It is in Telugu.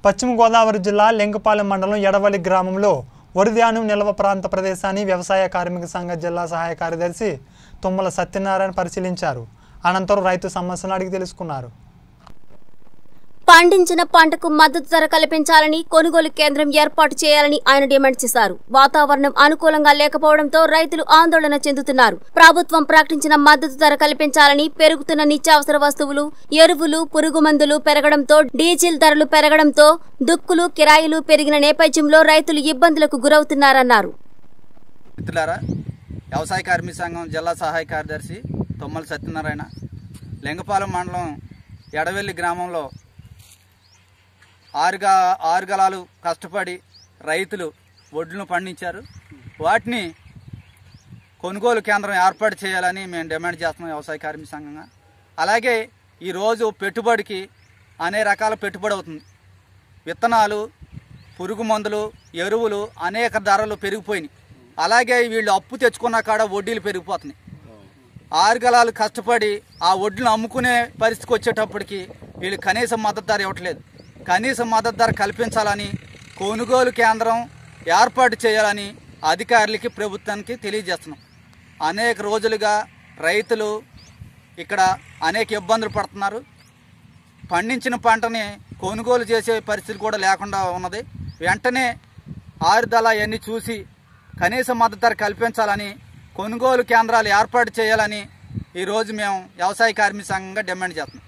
పశ్చిమ గోదావరి జిల్లా లింగపాలెం మండలం ఎడవల్లి గ్రామంలో వరిధాన్యం నిల్వ ప్రాంత ప్రదేశాన్ని వ్యవసాయ కార్మిక సంఘ జిల్లా సహాయ కార్యదర్శి తుమ్మల సత్యనారాయణ పరిశీలించారు అనంతరం రైతు సమస్యలను అడిగి తెలుసుకున్నారు పండించిన పంటకు మద్దతు ధర కల్పించాలని కొనుగోలు కేంద్రం ఏర్పాటు చేయాలని ఆయన డిమాండ్ చేశారు వాతావరణం అనుకూలంగా లేకపోవడంతో రైతులు ఆందోళన చెందుతున్నారు ప్రభుత్వం ప్రకటించిన మద్దతు ధర కల్పించాలని పెరుగుతున్న నిత్యావసర వస్తువులు ఎరువులు పురుగు మందులు పెరగడంతో డీజిల్ ధరలు పెరగడంతో దుక్కులు కిరాయిలు పెరిగిన నేపథ్యంలో రైతులు ఇబ్బందులకు గురవుతున్నారన్నారు మిత్రులారా వ్యవసాయ కార్మిక సంఘం జిల్లా సహాయ కార్యదర్శి తొమ్మల సత్యనారాయణ లింగపాలెం మండలం ఎడవెల్లి గ్రామంలో ఆరుగా ఆరు గలాలు కష్టపడి రైతులు వడ్లను పండించారు వాటిని కొనుగోలు కేంద్రం ఏర్పాటు చేయాలని మేము డిమాండ్ చేస్తున్నాం వ్యవసాయ కార్మిక సంఘంగా అలాగే ఈరోజు పెట్టుబడికి అనేక రకాల పెట్టుబడి అవుతుంది విత్తనాలు పురుగు మందులు ఎరువులు అనేక ధరలు పెరిగిపోయినాయి అలాగే వీళ్ళు అప్పు తెచ్చుకున్న కాడ వడ్డీలు పెరిగిపోతున్నాయి ఆరు గలాలు కష్టపడి ఆ వడ్లను అమ్ముకునే పరిస్థితికి వచ్చేటప్పటికి వీళ్ళు కనీస మద్దతు ధర ఇవ్వట్లేదు కనీస మద్దతు ధర కల్పించాలని కొనుగోలు కేంద్రం ఏర్పాటు చేయాలని అధికారులకి ప్రభుత్వానికి తెలియజేస్తున్నాం అనేక రోజులుగా రైతులు ఇక్కడ అనేక ఇబ్బందులు పడుతున్నారు పండించిన పంటని కొనుగోలు చేసే పరిస్థితి కూడా లేకుండా ఉన్నది వెంటనే ఆరుదల అవన్నీ చూసి కనీస మద్దతు ధర కల్పించాలని కొనుగోలు కేంద్రాలు ఏర్పాటు చేయాలని ఈరోజు మేము వ్యవసాయ కార్మిక సంఘంగా డిమాండ్ చేస్తున్నాం